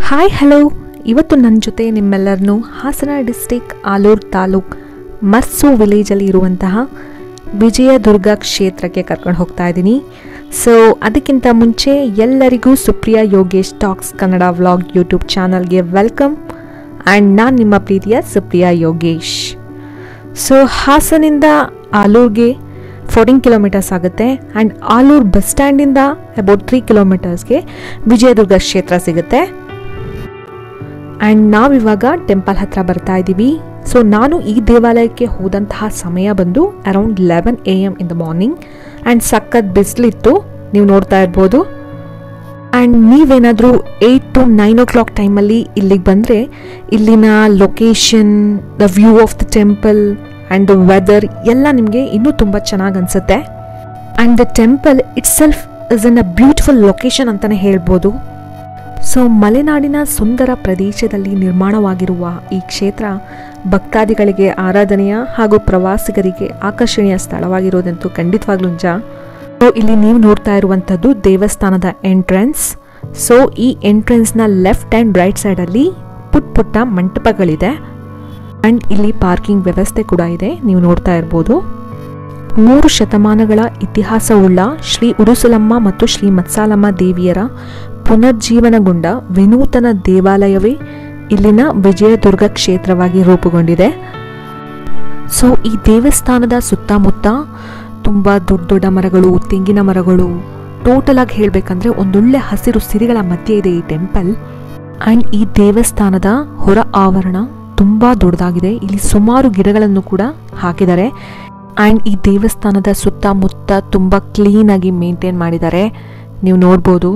hi hello ಇವತ್ತು ನನ್ನ ಜೊತೆ ನಿಮ್ಮೆಲ್ಲರನ್ನೂ ಹಾಸನ ಡಿಸ್ಟಿಕ್ ಆಲೂರು ತಾಲೂಕ್ ಮರ್ಸು ವಿಲೇಜಲ್ಲಿ ಇರುವಂತಹ ವಿಜಯದುರ್ಗ ಕ್ಷೇತ್ರಕ್ಕೆ ಕರ್ಕೊಂಡು ಹೋಗ್ತಾ ಇದ್ದೀನಿ ಸೊ ಅದಕ್ಕಿಂತ ಮುಂಚೆ ಎಲ್ಲರಿಗೂ Supriya Yogesh talks Kannada vlog YouTube ಚಾನಲ್ಗೆ ವೆಲ್ಕಮ್ ಆ್ಯಂಡ್ ನಾನು ನಿಮ್ಮ ಪ್ರೀತಿಯ ಸುಪ್ರಿಯಾ ಯೋಗೇಶ್ ಸೊ ಹಾಸನಿಂದ ಆಲೂರ್ಗೆ ಫೋರ್ಟೀನ್ ಕಿಲೋಮೀಟರ್ಸ್ ಆಗುತ್ತೆ ಆ್ಯಂಡ್ ಆಲೂರು ಬಸ್ ಸ್ಟ್ಯಾಂಡಿಂದ ಅಬೌಟ್ ತ್ರೀ ಕಿಲೋಮೀಟರ್ಸ್ಗೆ ವಿಜಯದುರ್ಗ ಕ್ಷೇತ್ರ ಸಿಗುತ್ತೆ ಆ್ಯಂಡ್ ನಾವಿವಾಗ ಟೆಂಪಲ್ ಹತ್ರ ಬರ್ತಾ ಇದ್ದೀವಿ ಸೊ ನಾನು ಈ ದೇವಾಲಯಕ್ಕೆ ಹೋದಂತಹ ಸಮಯ ಬಂದು around eleven a m in the morning and ಸಖತ್ ಬಿಸಿಲಿತ್ತು ನೀವು ನೋಡ್ತಾ ಇರ್ಬೋದು ಆ್ಯಂಡ್ ನೀವೇನಾದರೂ eight to nine o'clock ಟೈಮಲ್ಲಿ ಇಲ್ಲಿಗೆ ಬಂದರೆ ಇಲ್ಲಿನ location the view of the temple and the weather ಎಲ್ಲ ನಿಮಗೆ ಇನ್ನೂ ತುಂಬ ಚೆನ್ನಾಗಿ ಅನಿಸುತ್ತೆ and the temple itself is in a beautiful location ಅಂತಲೇ ಹೇಳ್ಬೋದು ಸೊ ಮಲೆನಾಡಿನ ಸುಂದರ ಪ್ರದೇಶದಲ್ಲಿ ನಿರ್ಮಾಣವಾಗಿರುವ ಈ ಕ್ಷೇತ್ರ ಭಕ್ತಾದಿಗಳಿಗೆ ಆರಾಧನೆಯ ಹಾಗೂ ಪ್ರವಾಸಿಗರಿಗೆ ಆಕರ್ಷಣೀಯ ಸ್ಥಳವಾಗಿರೋದಂತೂ ಖಂಡಿತವಾಗ್ಲೂ ನಿಜ ಸೊ ಇಲ್ಲಿ ನೀವು ನೋಡ್ತಾ ಇರುವಂಥದ್ದು ದೇವಸ್ಥಾನದ ಎಂಟ್ರೆನ್ಸ್ ಸೊ ಈ ಎಂಟ್ರೆನ್ಸ್ನ ಲೆಫ್ಟ್ ಆ್ಯಂಡ್ ರೈಟ್ ಸೈಡಲ್ಲಿ ಪುಟ್ ಪುಟ್ಟ ಮಂಟಪಗಳಿದೆ ಆ್ಯಂಡ್ ಇಲ್ಲಿ ಪಾರ್ಕಿಂಗ್ ವ್ಯವಸ್ಥೆ ಕೂಡ ಇದೆ ನೀವು ನೋಡ್ತಾ ಇರ್ಬೋದು ಮೂರು ಶತಮಾನಗಳ ಇತಿಹಾಸವುಳ್ಳ ಶ್ರೀ ಉಡುಸಲಮ್ಮ ಮತ್ತು ಶ್ರೀ ಮತ್ಸಾಲಮ್ಮ ದೇವಿಯರ ಪುನರ್ಜೀವನಗೊಂಡ ವಿನೂತನ ದೇವಾಲಯವೇ ಇಲ್ಲಿನ ವಿಜಯದುರ್ಗ ಕ್ಷೇತ್ರವಾಗಿ ರೂಪುಗೊಂಡಿದೆ ಸೊ ಈ ದೇವಸ್ಥಾನದ ಸುತ್ತಮುತ್ತ ತುಂಬ ದೊಡ್ಡ ದೊಡ್ಡ ಮರಗಳು ತೆಂಗಿನ ಮರಗಳು ಟೋಟಲ್ ಆಗಿ ಹೇಳಬೇಕಂದ್ರೆ ಒಂದೊಳ್ಳೆ ಹಸಿರು ಸಿರಿಗಳ ಮಧ್ಯೆ ಇದೆ ಈ ಟೆಂಪಲ್ ಆ್ಯಂಡ್ ಈ ದೇವಸ್ಥಾನದ ಹೊರ ಆವರಣ ತುಂಬ ದೊಡ್ಡದಾಗಿದೆ ಇಲ್ಲಿ ಸುಮಾರು ಗಿಡಗಳನ್ನು ಕೂಡ ಹಾಕಿದ್ದಾರೆ ಆ್ಯಂಡ್ ಈ ದೇವಸ್ಥಾನದ ಸುತ್ತಮುತ್ತ ತುಂಬ ಕ್ಲೀನಾಗಿ ಮೇಂಟೈನ್ ಮಾಡಿದ್ದಾರೆ ನೀವು ನೋಡ್ಬೋದು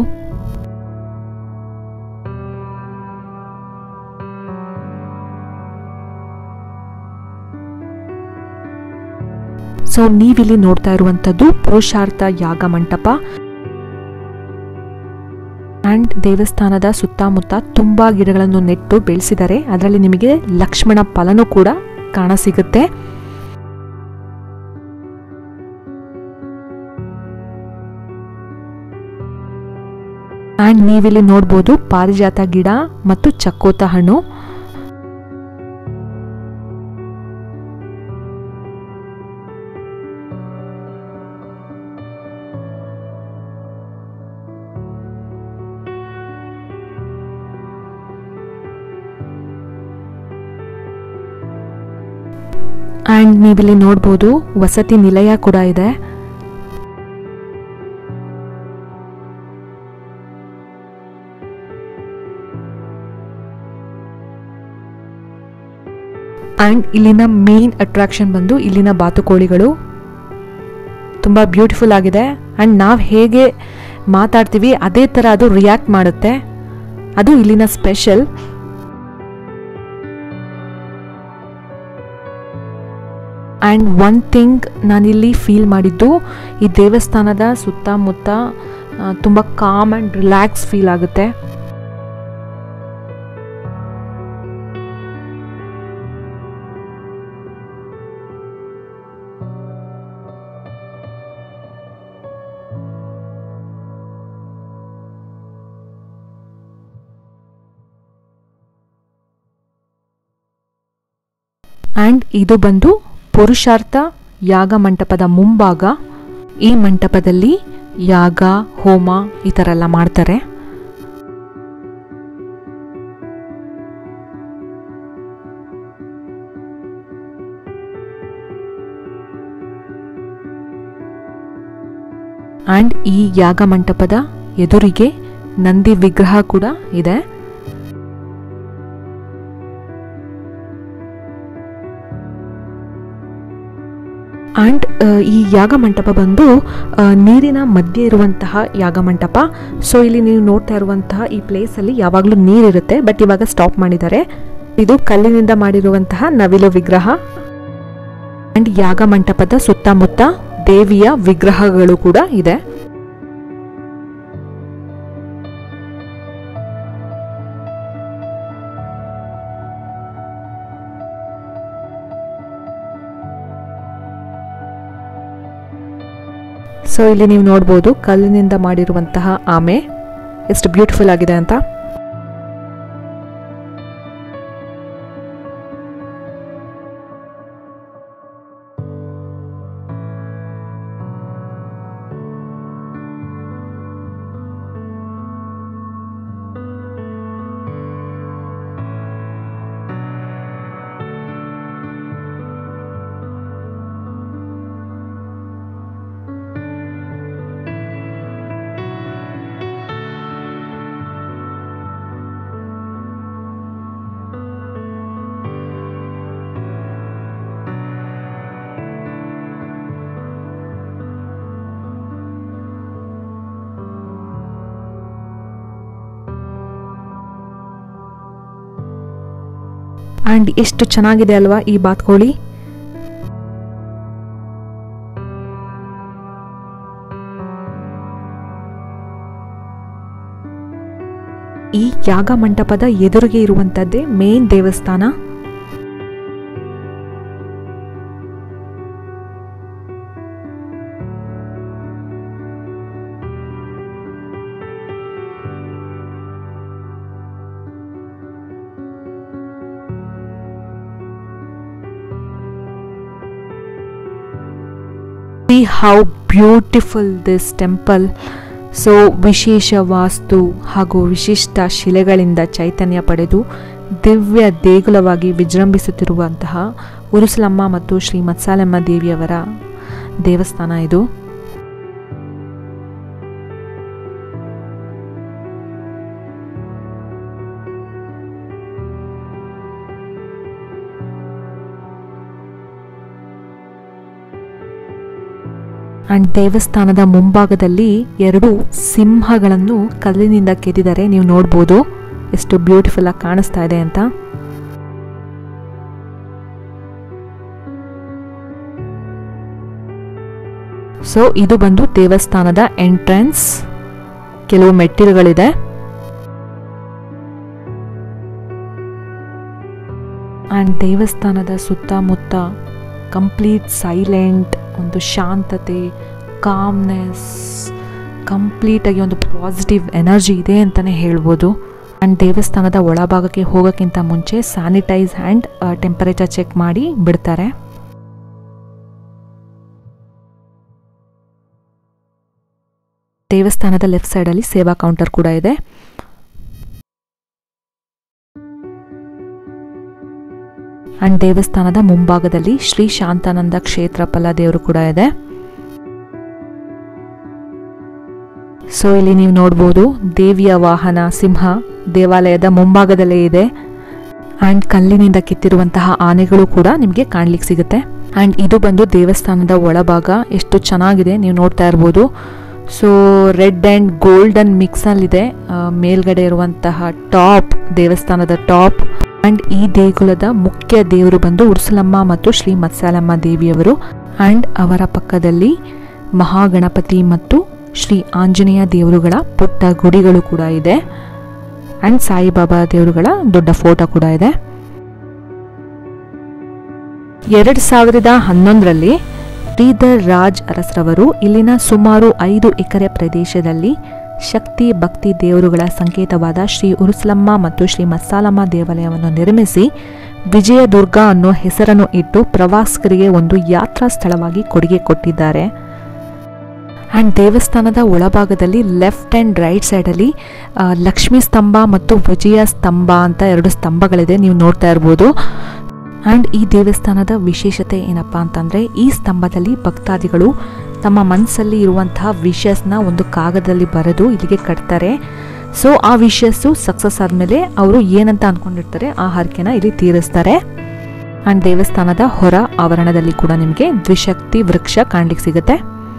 ಸೊ ನೀವಿಲ್ಲಿ ನೋಡ್ತಾ ಇರುವಂಥದ್ದು ಪುರುಷಾರ್ಥ ಯಾಗ ಮಂಟಪ ಆ್ಯಂಡ್ ದೇವಸ್ಥಾನದ ಸುತ್ತಮುತ್ತ ತುಂಬ ಗಿಡಗಳನ್ನು ನೆಟ್ಟು ಬೆಳೆಸಿದ್ದಾರೆ ಅದರಲ್ಲಿ ನಿಮಗೆ ಲಕ್ಷ್ಮಣ ಫಲನೂ ಕೂಡ ಕಾಣಸಿಗುತ್ತೆ ಆ್ಯಂಡ್ ನೀವಿಲ್ಲಿ ನೋಡ್ಬೋದು ಪಾರಿಜಾತ ಗಿಡ ಮತ್ತು ಚಕ್ಕೋತ ಹಣ್ಣು ಆ್ಯಂಡ್ ನೀವಿಲ್ಲಿ ನೋಡ್ಬೋದು ವಸತಿ ನಿಲಯ ಕೂಡ ಇದೆ ಆ್ಯಂಡ್ ಇಲ್ಲಿನ ಮೇನ್ ಅಟ್ರಾಕ್ಷನ್ ಬಂದು ಇಲ್ಲಿನ ಬಾತುಕೋಳಿಗಳು ತುಂಬ ಬ್ಯೂಟಿಫುಲ್ ಆಗಿದೆ ಆ್ಯಂಡ್ ನಾವು ಹೇಗೆ ಮಾತಾಡ್ತೀವಿ ಅದೇ ಥರ ಅದು ರಿಯಾಕ್ಟ್ ಮಾಡುತ್ತೆ ಅದು ಇಲ್ಲಿನ ಸ್ಪೆಷಲ್ ಆ್ಯಂಡ್ ಒನ್ ಥಿಂಗ್ ನಾನಿಲ್ಲಿ ಫೀಲ್ ಮಾಡಿದ್ದು ಈ ದೇವಸ್ಥಾನದ ಸುತ್ತಮುತ್ತ ತುಂಬ ಕಾಮ್ ಆ್ಯಂಡ್ ರಿಲ್ಯಾಕ್ಸ್ ಫೀಲ್ ಆಗುತ್ತೆ ಆ್ಯಂಡ್ ಇದು ಬಂದು ಪುರುಷಾರ್ಥ ಯಾಗ ಮಂಟಪದ ಮುಂಭಾಗ ಈ ಮಂಟಪದಲ್ಲಿ ಯಾಗ ಹೋಮ ಈ ಥರ ಎಲ್ಲ ಮಾಡ್ತಾರೆ ಆ್ಯಂಡ್ ಈ ಯಾಗ ಮಂಟಪದ ಎದುರಿಗೆ ನಂದಿ ವಿಗ್ರಹ ಕೂಡ ಇದೆ ಆ್ಯಂಡ್ ಈ ಯಾಗ ಮಂಟಪ ಬಂದು ನೀರಿನ ಮಧ್ಯೆ ಇರುವಂತಹ ಯಾಗ ಮಂಟಪ ಸೊ ಇಲ್ಲಿ ನೀವು ನೋಡ್ತಾ ಇರುವಂತಹ ಈ ಪ್ಲೇಸಲ್ಲಿ ಯಾವಾಗಲೂ ನೀರಿರುತ್ತೆ ಬಟ್ ಇವಾಗ ಸ್ಟಾಪ್ ಮಾಡಿದ್ದಾರೆ ಇದು ಕಲ್ಲಿನಿಂದ ಮಾಡಿರುವಂತಹ ನವಿಲು ವಿಗ್ರಹ ಆ್ಯಂಡ್ ಯಾಗ ಮಂಟಪದ ಸುತ್ತಮುತ್ತ ದೇವಿಯ ವಿಗ್ರಹಗಳು ಕೂಡ ಇದೆ ಸೊ ಇಲ್ಲಿ ನೀವು ನೋಡ್ಬೋದು ಕಲ್ಲಿನಿಂದ ಮಾಡಿರುವಂತಹ ಆಮೆ ಎಷ್ಟು ಬ್ಯೂಟಿಫುಲ್ ಆಗಿದೆ ಅಂತ ಆ್ಯಂಡ್ ಎಷ್ಟು ಚೆನ್ನಾಗಿದೆ ಅಲ್ವಾ ಈ ಬಾತ್ಕೋಳಿ ಈ ಯಾಗ ಮಂಟಪದ ಎದುರಿಗೆ ಇರುವಂಥದ್ದೇ ಮೇನ್ ದೇವಸ್ಥಾನ see how beautiful this temple so ವಿಶೇಷ ವಾಸ್ತು ಹಾಗೂ ವಿಶಿಷ್ಟ ಶಿಲೆಗಳಿಂದ ಚೈತನ್ಯ ಪಡೆದು ದಿವ್ಯ ದೇಗುಲವಾಗಿ ವಿಜೃಂಭಿಸುತ್ತಿರುವಂತಹ ಉರುಸಲಮ್ಮ ಮತ್ತು ಶ್ರೀ ಮತ್ಸಾಲಮ್ಮ ದೇವಿಯವರ ದೇವಸ್ಥಾನ ಇದು ಅಂಡ್ ದೇವಸ್ಥಾನದ ಮುಂಭಾಗದಲ್ಲಿ ಎರಡು ಸಿಂಹಗಳನ್ನು ಕಲ್ಲಿನಿಂದ ಕೆತ್ತಿದ್ದಾರೆ ನೀವು ನೋಡ್ಬೋದು ಎಷ್ಟು ಬ್ಯೂಟಿಫುಲ್ ಆಗಿ ಕಾಣಿಸ್ತಾ ಇದೆ ಅಂತ ಸೊ ಇದು ಬಂದು ದೇವಸ್ಥಾನದ ಎಂಟ್ರೆನ್ಸ್ ಕೆಲವು ಮೆಟ್ಟಿಲುಗಳಿದೆ ಆ್ಯಂಡ್ ದೇವಸ್ಥಾನದ ಸುತ್ತಮುತ್ತ ಕಂಪ್ಲೀಟ್ ಸೈಲೆಂಟ್ ಒಂದು ಶಾಂತತೆ ಕಾಮ್ನೆಸ್ ಕಂಪ್ಲೀಟಾಗಿ ಒಂದು ಪಾಸಿಟಿವ್ ಎನರ್ಜಿ ಇದೆ ಅಂತಲೇ ಹೇಳ್ಬೋದು ಆ್ಯಂಡ್ ದೇವಸ್ಥಾನದ ಒಳಭಾಗಕ್ಕೆ ಹೋಗೋಕ್ಕಿಂತ ಮುಂಚೆ ಸ್ಯಾನಿಟೈಸ್ ಆ್ಯಂಡ್ ಟೆಂಪರೇಚರ್ ಚೆಕ್ ಮಾಡಿ ಬಿಡ್ತಾರೆ ದೇವಸ್ಥಾನದ ಲೆಫ್ಟ್ ಸೈಡಲ್ಲಿ ಸೇವಾ ಕೌಂಟರ್ ಕೂಡ ಇದೆ ಅಂಡ್ ದೇವಸ್ಥಾನದ ಮುಂಭಾಗದಲ್ಲಿ ಶ್ರೀ ಶಾಂತಾನಂದ ಕ್ಷೇತ್ರಫಲ ದೇವರು ಕೂಡ ಇದೆ ಸೊ ಇಲ್ಲಿ ನೀವು ನೋಡ್ಬೋದು ದೇವಿಯ ವಾಹನ ಸಿಂಹ ದೇವಾಲಯದ ಮುಂಭಾಗದಲ್ಲೇ ಇದೆ ಆ್ಯಂಡ್ ಕಲ್ಲಿನಿಂದ ಕಿತ್ತಿರುವಂತಹ ಆನೆಗಳು ಕೂಡ ನಿಮಗೆ ಕಾಣ್ಲಿಕ್ಕೆ ಸಿಗುತ್ತೆ ಆ್ಯಂಡ್ ಇದು ಬಂದು ದೇವಸ್ಥಾನದ ಒಳಭಾಗ ಎಷ್ಟು ಚೆನ್ನಾಗಿದೆ ನೀವು ನೋಡ್ತಾ ಇರ್ಬೋದು ಸೊ ರೆಡ್ ಆ್ಯಂಡ್ ಗೋಲ್ಡನ್ ಮಿಕ್ಸಲ್ಲಿದೆ ಮೇಲ್ಗಡೆ ಇರುವಂತಹ ಟಾಪ್ ದೇವಸ್ಥಾನದ ಟಾಪ್ ಆ್ಯಂಡ್ ಈ ದೇಗುಲದ ಮುಖ್ಯ ದೇವರು ಬಂದು ಉರ್ಸಲಮ್ಮ ಮತ್ತು ಶ್ರೀ ಮತ್ಸಾಲಮ್ಮ ದೇವಿಯವರು ಆ್ಯಂಡ್ ಅವರ ಪಕ್ಕದಲ್ಲಿ ಮಹಾಗಣಪತಿ ಮತ್ತು ಶ್ರೀ ಆಂಜನೇಯ ದೇವರುಗಳ ಪುಟ್ಟ ಗುಡಿಗಳು ಕೂಡ ಇದೆ ಆ್ಯಂಡ್ ಸಾಯಿಬಾಬಾ ದೇವರುಗಳ ದೊಡ್ಡ ಫೋಟೋ ಕೂಡ ಇದೆ ಎರಡು ಸಾವಿರದ ಹನ್ನೊಂದರಲ್ಲಿ ಶ್ರೀಧರ್ ರಾಜ್ ಅರಸರವರು ಇಲ್ಲಿನ ಸುಮಾರು ಐದು ಎಕರೆ ಪ್ರದೇಶದಲ್ಲಿ ಶಕ್ತಿ ಭಕ್ತಿ ದೇವರುಗಳ ಸಂಕೇತವಾದ ಶ್ರೀ ಉರುಸ್ಲಮ್ಮ ಮತ್ತು ಶ್ರೀ ಮಸ್ಸಾಲಮ್ಮ ದೇವಾಲಯವನ್ನು ನಿರ್ಮಿಸಿ ವಿಜಯದುರ್ಗ ಅನ್ನೋ ಹೆಸರನ್ನು ಇಟ್ಟು ಪ್ರವಾಸಿಗರಿಗೆ ಒಂದು ಯಾತ್ರಾ ಸ್ಥಳವಾಗಿ ಕೊಡುಗೆ ಕೊಟ್ಟಿದ್ದಾರೆ ಆ್ಯಂಡ್ ದೇವಸ್ಥಾನದ ಒಳಭಾಗದಲ್ಲಿ ಲೆಫ್ಟ್ ಆ್ಯಂಡ್ ರೈಟ್ ಸೈಡಲ್ಲಿ ಲಕ್ಷ್ಮೀ ಸ್ತಂಭ ಮತ್ತು ವಿಜಯ ಸ್ತಂಭ ಅಂತ ಎರಡು ಸ್ತಂಭಗಳಿದೆ ನೀವು ನೋಡ್ತಾ ಇರ್ಬೋದು ಆ್ಯಂಡ್ ಈ ದೇವಸ್ಥಾನದ ವಿಶೇಷತೆ ಏನಪ್ಪ ಅಂತಂದರೆ ಈ ಸ್ತಂಭದಲ್ಲಿ ಭಕ್ತಾದಿಗಳು ತಮ್ಮ ಮನಸ್ಸಲ್ಲಿ ಇರುವಂತಹ ವಿಷಸ್ನ ಒಂದು ಕಾಗದದಲ್ಲಿ ಬರೆದು ಇಲ್ಲಿಗೆ ಕಟ್ತಾರೆ ಸೊ ಆ ವಿಷಸ್ಸು ಸಕ್ಸಸ್ ಆದಮೇಲೆ ಅವರು ಏನಂತ ಅಂದ್ಕೊಂಡಿರ್ತಾರೆ ಆ ಹರಕೆನ ಇಲ್ಲಿ ತೀರಿಸ್ತಾರೆ ಆ್ಯಂಡ್ ದೇವಸ್ಥಾನದ ಹೊರ ಆವರಣದಲ್ಲಿ ಕೂಡ ನಿಮಗೆ ದ್ವಿಶಕ್ತಿ ವೃಕ್ಷ ಕಾಣ್ಲಿಕ್ಕೆ ಸಿಗುತ್ತೆ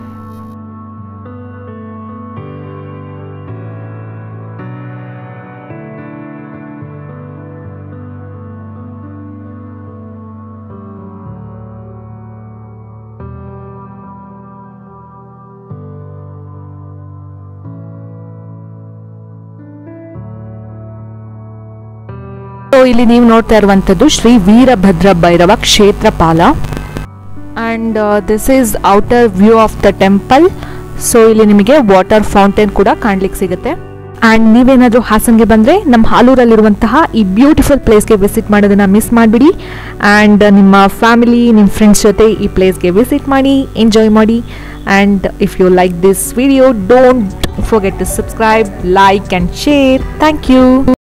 ಸೊ ಇಲ್ಲಿ ನೀವು ನೋಡ್ತಾ ಇರುವಂಥದ್ದು Shri Veerabhadra Bhairava Kshetrapala and this is outer view of the temple so ಇಲ್ಲಿ ನಿಮಗೆ ವಾಟರ್ ಫೌಂಟೇನ್ ಕೂಡ ಕಾಣ್ಲಿಕ್ಕೆ ಸಿಗುತ್ತೆ ಆ್ಯಂಡ್ ನೀವೇನಾದರೂ ಹಾಸನ್ಗೆ ಬಂದರೆ ನಮ್ಮ ಹಾಲೂರಲ್ಲಿರುವಂತಹ ಈ ಬ್ಯೂಟಿಫುಲ್ ಪ್ಲೇಸ್ಗೆ ವಿಸಿಟ್ ಮಾಡೋದನ್ನ ಮಿಸ್ ಮಾಡಿಬಿಡಿ ಆ್ಯಂಡ್ ನಿಮ್ಮ ಫ್ಯಾಮಿಲಿ ನಿಮ್ಮ ಫ್ರೆಂಡ್ಸ್ ಜೊತೆ ಈ ಪ್ಲೇಸ್ಗೆ ವಿಸಿಟ್ ಮಾಡಿ ಎಂಜಾಯ್ ಮಾಡಿ and if you like this video don't forget to subscribe like and share thank you